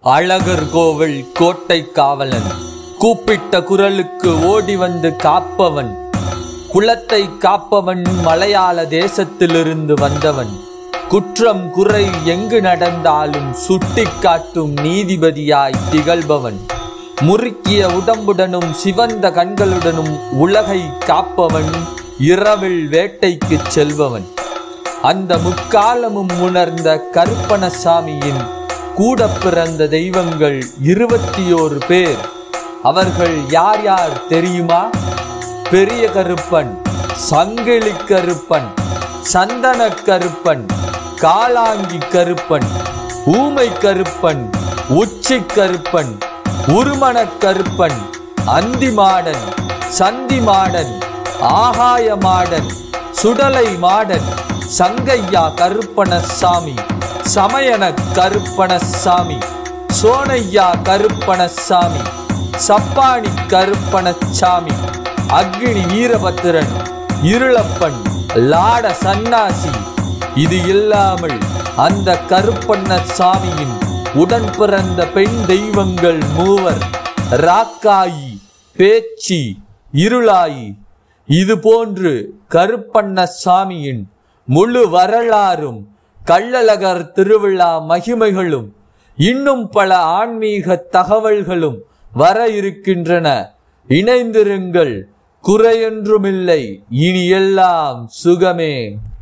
அழகர் கோவில் கோட்டை காவலன் கூப்பிட்ட குரலுக்கு ஓடி வந்து காப்பவன் குலத்தை காப்பவன் மலையாள தேசத்திலிருந்து வந்தவன் குற்றம் குறை எங்கு நடந்தாலும் சுட்டிக்காட்டும் நீதிபதியாய் திகழ்பவன் முறுக்கிய உடம்புடனும் சிவந்த கண்களுடனும் உலகை காப்பவன் இரவில் வேட்டைக்கு செல்பவன் அந்த முக்காலமும் உணர்ந்த கருப்பணசாமியின் கூட பிறந்த தெய்வங்கள் இருபத்தி ஓரு பேர் அவர்கள் யார் யார் தெரியுமா பெரிய கருப்பன் சங்கிலி கருப்பன் சந்தன கருப்பன் காளாங்கி கருப்பன் ஊமை கருப்பன் உச்சி கருப்பன் உருமண கருப்பன் அந்தி மாடன் சந்தி மாடன் ஆகாய மாடன் சுடலை மாடன் சங்கையா கருப்பணசாமி சமயன கருப்பணசாமி சோனையா கருப்பணசாமி சப்பாணி கருப்பணசாமி அக்னி வீரபத்திரன் இருளப்பன் லாட சன்னாசி இது இல்லாமல் அந்த கருப்பண்ணசாமியின் உடன் பிறந்த பெண் தெய்வங்கள் மூவர் ராக்காயி பேச்சி இருளாயி இது போன்று கருப்பண்ணசாமியின் முழு வரலாறும் கள்ளழகர் திருவிழா மகிமைகளும் இன்னும் பல ஆன்மீக தகவல்களும் வர இருக்கின்றன இணைந்திருங்கள் குறையொன்றுமில்லை இனி எல்லாம் சுகமே